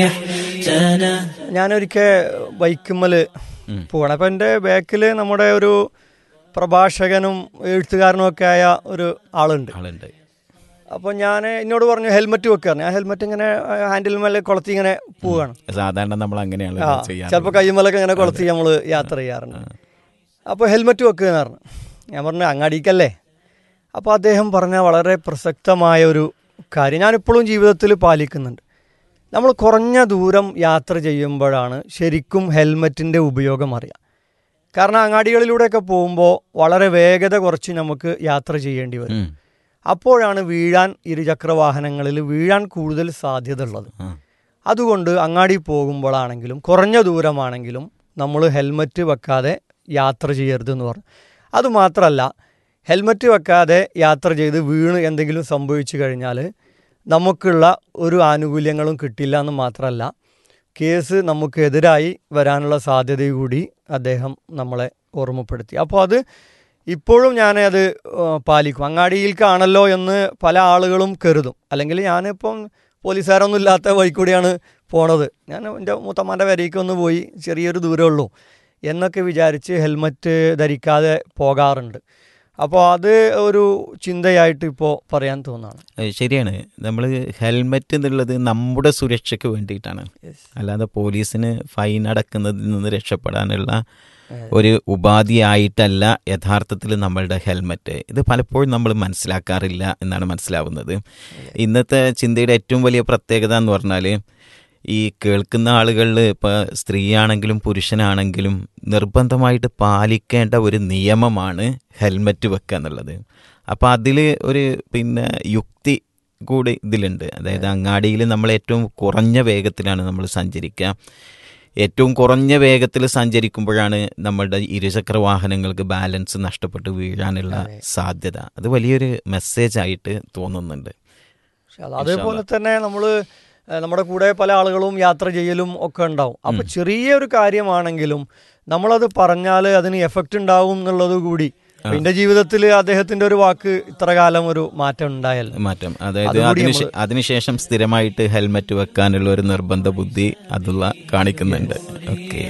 ഞാനൊരിക്കൽ ബൈക്കുമ്മൽ പോവാണ് അപ്പം എൻ്റെ ബാക്കിൽ നമ്മുടെ ഒരു പ്രഭാഷകനും എഴുത്തുകാരനും ഒക്കെ ആയ ഒരു ആളുണ്ട് ആളുണ്ട് അപ്പോൾ ഞാൻ എന്നോട് പറഞ്ഞു ഹെൽമെറ്റ് വെക്കാൻ ഞാൻ ഹെൽമെറ്റ് ഇങ്ങനെ ഹാൻഡിൽ മേലെ കൊളത്തി ഇങ്ങനെ പോവുകയാണ് സാധാരണ നമ്മൾ അങ്ങനെയാണ് ആ ചെയ്യാറ് ചിലപ്പോൾ കയ്യുമ്മലൊക്കെ ഇങ്ങനെ കൊളത്തി നമ്മൾ യാത്ര ചെയ്യാറുണ്ട് അപ്പോൾ ഹെൽമെറ്റ് വെക്കുക എന്ന് പറഞ്ഞു ഞാൻ പറഞ്ഞു അങ്ങാടിക്കല്ലേ അപ്പോൾ അദ്ദേഹം പറഞ്ഞ വളരെ പ്രസക്തമായ ഒരു കാര്യം ഞാനിപ്പോഴും ജീവിതത്തിൽ പാലിക്കുന്നുണ്ട് നമ്മൾ കുറഞ്ഞ ദൂരം യാത്ര ചെയ്യുമ്പോഴാണ് ശരിക്കും ഹെൽമെറ്റിൻ്റെ ഉപയോഗം അറിയാം കാരണം അങ്ങാടികളിലൂടെയൊക്കെ പോകുമ്പോൾ വളരെ വേഗത കുറച്ച് നമുക്ക് യാത്ര ചെയ്യേണ്ടി വരും ഉം. അപ്പോഴാണ് വീഴാൻ ഇരുചക്ര വാഹനങ്ങളിൽ വീഴാൻ കൂടുതൽ സാധ്യത ഉള്ളത് ആ. അതുകൊണ്ട് അങ്ങാടി പോകുമ്പോഴാണെങ്കിലും കുറഞ്ഞ ദൂരമാണെങ്കിലും നമ്മൾ ഹെൽമറ്റ് വെക്കാതെ യാത്ര ചെയ്യരുതെന്ന് പറഞ്ഞു അതുമാത്രമല്ല ഹെൽമറ്റ് വെക്കാതെ യാത്ര ചെയ്ത് വീണ് എന്തെങ്കിലും സംഭവിച്ചു കഴിഞ്ഞാൽ നമുക്കുള്ള ഒരു ആനുകൂല്യങ്ങളും കിട്ടില്ല എന്ന് മാത്രമല്ല കേസ് നമുക്കെതിരായി വരാനുള്ള സാധ്യത കൂടി അദ്ദേഹം നമ്മളെ ഓർമ്മപ്പെടുത്തി അപ്പോൾ അത് ഇപ്പോഴും ഞാനത് ഏഹ്, പാലിക്കും അങ്ങാടിയിൽക്കാണല്ലോ എന്ന് പല ആളുകളും കരുതും അല്ലെങ്കിൽ ഞാനിപ്പം പോലീസുകാരൊന്നും ഇല്ലാത്ത വഴി കൂടിയാണ് പോണത് ഞാൻ എൻ്റെ മുത്തമ്മൻ്റെ വരയ്ക്ക് ഒന്ന് പോയി ചെറിയൊരു ദൂരമേ ഉള്ളൂ എന്നൊക്കെ വിചാരിച്ച് ഹെൽമറ്റ് ധരിക്കാതെ പോകാറുണ്ട് അപ്പോൾ അത് ഒരു ചിന്തയായിട്ട് ഇപ്പോൾ പറയാൻ തോന്നാണ് അത് ശരിയാണ് നമ്മൾ ഹെൽമെറ്റ് എന്നുള്ളത് നമ്മുടെ സുരക്ഷയ്ക്ക് വേണ്ടിയിട്ടാണ് അല്ലാതെ പോലീസിന് ഫൈൻ അടക്കുന്നതിൽ നിന്ന് രക്ഷപ്പെടാനുള്ള ഒരു ഉപാധിയായിട്ടല്ല യഥാർത്ഥത്തിൽ നമ്മളുടെ ഹെൽമെറ്റ് ഇത് പലപ്പോഴും നമ്മൾ മനസ്സിലാക്കാറില്ല എന്നാണ് മനസ്സിലാവുന്നത് ഇന്നത്തെ ചിന്തയുടെ ഏറ്റവും വലിയ പ്രത്യേകത എന്ന് പറഞ്ഞാൽ ഈ കേൾക്കുന്ന ആളുകളിൽ ഇപ്പോൾ സ്ത്രീയാണെങ്കിലും പുരുഷനാണെങ്കിലും നിർബന്ധമായിട്ട് പാലിക്കേണ്ട ഒരു നിയമമാണ് ഹെൽമെറ്റ് വെക്കുക എന്നുള്ളത് അപ്പോൾ അതിൽ ഒരു പിന്നെ യുക്തി കൂടി ഇതിലുണ്ട് അതായത് അങ്ങാടിയിൽ നമ്മൾ ഏറ്റവും കുറഞ്ഞ വേഗത്തിലാണ് നമ്മൾ സഞ്ചരിക്കുക ഏറ്റവും കുറഞ്ഞ വേഗത്തിൽ സഞ്ചരിക്കുമ്പോഴാണ് നമ്മളുടെ ഇരുചക്ര വാഹനങ്ങൾക്ക് ബാലൻസ് നഷ്ടപ്പെട്ട് വീഴാനുള്ള സാധ്യത അത് വലിയൊരു മെസ്സേജ് ആയിട്ട് തോന്നുന്നുണ്ട് പക്ഷെ അത് അതേപോലെ തന്നെ നമ്മൾ നമ്മുടെ കൂടെ പല ആളുകളും യാത്ര ചെയ്യലും ഒക്കെ ഉണ്ടാവും അപ്പൊ ചെറിയൊരു കാര്യമാണെങ്കിലും നമ്മളത് പറഞ്ഞാൽ അതിന് എഫക്റ്റ് ഉണ്ടാവും എന്നുള്ളത് കൂടി അപ്പൊ എന്റെ ജീവിതത്തിൽ അദ്ദേഹത്തിന്റെ ഒരു വാക്ക് ഇത്ര കാലം ഒരു മാറ്റം ഉണ്ടായല്ലോ മാറ്റം അതായത് അതുകൂടി അതിന് അതിനുശേഷം സ്ഥിരമായിട്ട് ഹെൽമെറ്റ് വെക്കാനുള്ള ഒരു നിർബന്ധ ബുദ്ധി അതുള്ള കാണിക്കുന്നുണ്ട് ഓക്കെ